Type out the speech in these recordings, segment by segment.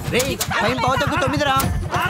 రే time పావుతకు తొమ్మిదిరా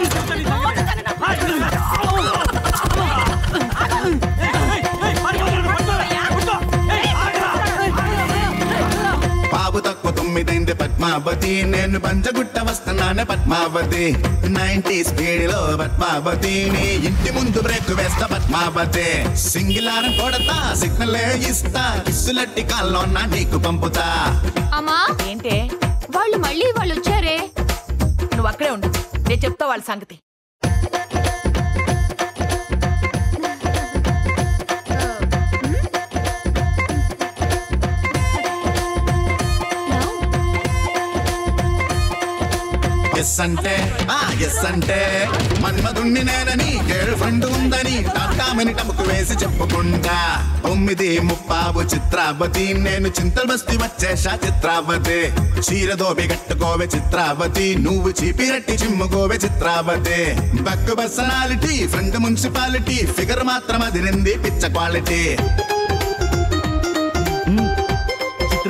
బాబు తక్కువ తొమ్మిదైంది పద్మావతి నేను పంచగుట్ట వస్తున్నాను పద్మావతి నైన్టీ స్పీడ్ లో పద్మావతి నీ ఇంటి ముందు బ్రేక్ వేస్తా పద్మావతి సింగిలారం కొడతా సిగ్నల్ ఇస్తా కిస్సులట్టి కాల్లో నా నీకు పంపుతా అమ్మా ఏంటే వాళ్ళు మళ్ళీ వాళ్ళు వచ్చారే నువ్వు అక్కడే ఉండు నేను చెప్తా వాళ్ళ సంగతి ఎస్ అంటే ఆ ఎస్ అంటే మన్మధుణ్ణి నేనని గర్ల్ ఫ్రెండ్ ఉందని టాటామని టముకు వేసి చెప్పుకుంటా తొమ్మిది ముప్పావు చిత్రావతి నేను చింతల్ బస్తి వచ్చేసా చిత్రావతి చీరదోబి కట్టుకోవే చిత్రావతి నువ్వు చీపిరట్టి చిమ్ముకోవే చిత్రావతి బక్కు పర్సనాలిటీ ఫ్రెండ్ మున్సిపాలిటీ ఫిగర్ మాత్రం అదిరింది పిచ్చ క్వాలిటీ చిత్ర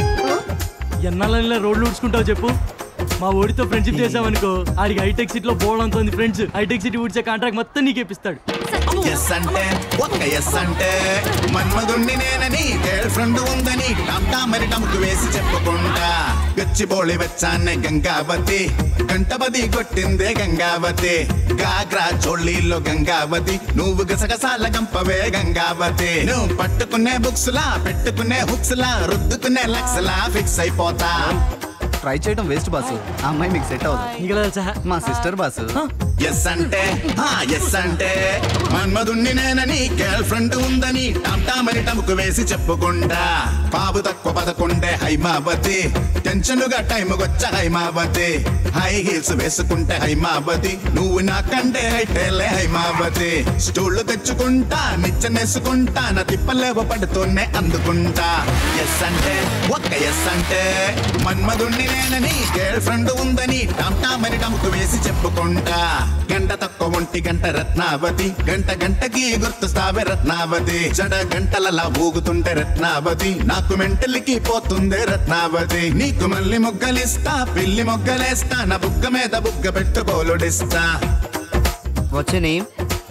ఎన్నాళ్ళ రోడ్లు ఊడ్చుకుంటావు చెప్పు మా ఓడితో ఫ్రెండ్షిప్ చేసావనుకో ఆడికి హైటెక్ సిటీ లో బోర్డు ఉంది ఫ్రెండ్స్ హైటెక్ సిటీ ఊడ్చే కాంట్రాక్ట్ మొత్తం నీకు ఇప్పిస్తాడు ఎస్ అంటే ఒక్క ఎస్ అంటే మన్మధుణ్ణి నేనని గర్ల్ ఫ్రెండ్ ఉందని టాటా మరి టముకు వేసి చెప్పుకుంటా గచ్చిబోళి వచ్చానే గంగావతి గంటపది కొట్టిందే గంగావతి గాగ్రా చోళ్ళీల్లో గంగావతి నువ్వు గసగసాల గంపవే గంగావతి నువ్వు పట్టుకునే బుక్స్ లా పెట్టుకునే హుక్స్ లా రుద్దుకునే లక్స్ లా ఫిక్స్ అయిపోతా ట్రై చేయడం వేస్ట్ బాసు ఆ అమ్మాయి మీకు సెట్ అవ్వదు నీకు తెలుసా మా సిస్టర్ బాసు ఎస్ అంటే ఎస్ అంటే మన్మధుణ్ణి నేనని గర్ల్ ఫ్రెండ్ ఉందని టాటామని టముకు వేసి చెప్పుకుంటా బాబు తక్కువ పదకొండే హైమావతి టెన్షన్గా టైం వచ్చ హైమావతి హై హీల్స్ వేసుకుంటే హైమావతి నువ్వు నాకంటే హైటేలే హైమావతి స్టూళ్ళు తెచ్చుకుంటా నిచ్చనేసుకుంటా నా తిప్పలేవ పడుతూనే అందుకుంటా ఎస్ అంటే ఒక్క ఎస్ అంటే మన్మధుణ్ణి నేనని గర్ల్ ఫ్రెండ్ ఉందని టాటామని టముకు వేసి చెప్పుకుంటా గంట తక్కువ ఒంటి గంట రత్నావతి గంట గంటకి గుర్తుస్తావే రత్నావతి జడ గంటలలా ఊగుతుంటే రత్నావతి నాకు మెంటలికి పోతుంది రత్నావతి నీకు మళ్ళీ మొగ్గలిస్తా పిల్లి మొగ్గలేస్తా నా బుగ్గ మీద బుగ్గ పెట్టు బోలుడిస్తా వచ్చే నేమ్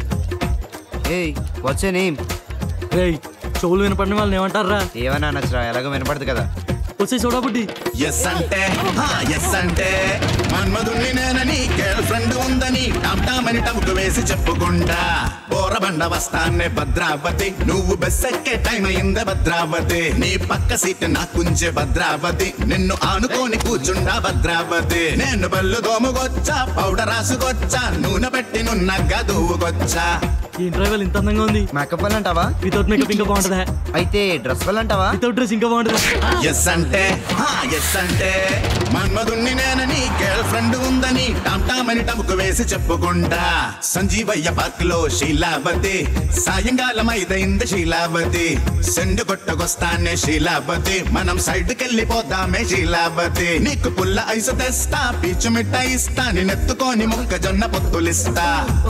ఏయ్ వచ్చే నేమ్ రేయ్ చెవులు వినపడిన వాళ్ళని ఏమంటారా ఏమన్నా నచ్చరా ఎలాగో వినపడదు కదా వచ్చే చూడబుడ్డి ఎస్ అంటే ఎస్ అంటే మన్మధుణ్ణి నేనని గర్ల్ ఫ్రెండ్ ఉందని టామ్టామని టముకు వేసి చెప్పుకుంటా బోరబండ వస్తానే భద్రావతి నువ్వు బస్ ఎక్కే టైం అయిందే భద్రావతి నీ పక్క సీట్ నాకుంచే భద్రావతి నిన్ను ఆనుకోని కూర్చుండా భద్రావతి నేను బల్లు దోముకొచ్చా పౌడర్ రాసుకొచ్చా నూనె పెట్టి నున్నగా దూవుకొచ్చా ఈ డ్రైవర్ ఇంత అందంగా ఉంది మేకప్ వల్ల అంటావా వితౌట్ మేకప్ ఇంకా బాగుంటుందా అయితే డ్రెస్ వల్ల అంటావా వితౌట్ డ్రెస్ ఇంకా బాగుంటుందా ఎస్ అంటే ఎస్ అంటే మన్మధుణ్ణి నేనని గర్ల్ ఫ్రెండ్ ఉందని టామ్టామని టముకు వేసి చెప్పుకుంటా సంజీవయ్య పార్క్ లో శీలావతి సాయంకాలం ఐదైంది శీలావతి సెండు కొట్టకొస్తానే శీలావతి మనం సైడ్ కెళ్ళిపోదామే శీలావతి నీకు పుల్ల ఐసు తెస్తా పీచు మిఠాయి ఇస్తా నేనెత్తుకొని మొక్కజొన్న పొత్తులిస్తా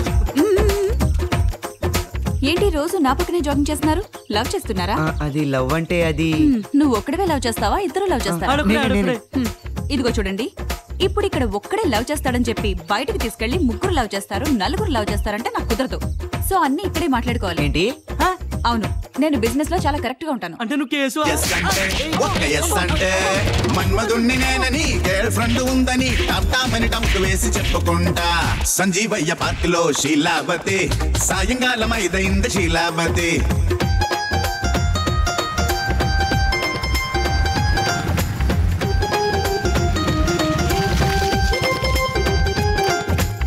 ఏంటి రోజు నా పక్కనే జాగింగ్ చేస్తున్నారు లవ్ చేస్తున్నారా ఆ, అది లవ్ అంటే అది హ్మ్, నువ్వు ఒక్కడవే లవ్ చేస్తావా ఇద్దరు లవ్ చేస్తారా ఆడప్పుడే నేనే, ఆడప్పుడే హ్మ్, ఇదిగో చూడండి ఇప్పుడు ఇక్కడ ఒక్కడే లవ్ చేస్తాడని చెప్పి బయటకు తీసుకెళ్లి ముగ్గురు లవ్ చేస్తారు నలుగురు లవ్ చేస్తారంటే నాకు కుదరదు సో అన్ని ఇక్కడే మాట్లాడుకోవాలి ఏంటి హా, అవును నేను బిజినెస్ లో చాలా కరెక్ట్ గా ఉంటాను అంటే నువ్వు కేసు ఎస్ అంటే ఒక్క ఎస్ అంటే మన్మధుణ్ణి నేనని గర్ల్ ఫ్రెండ్ ఉందని టాప్టామని టంకు వేసి చెప్పుకుంటా సంజీవయ్య పార్క్ లో శీలావతి సాయంకాలం ఐదైంది శీలావతి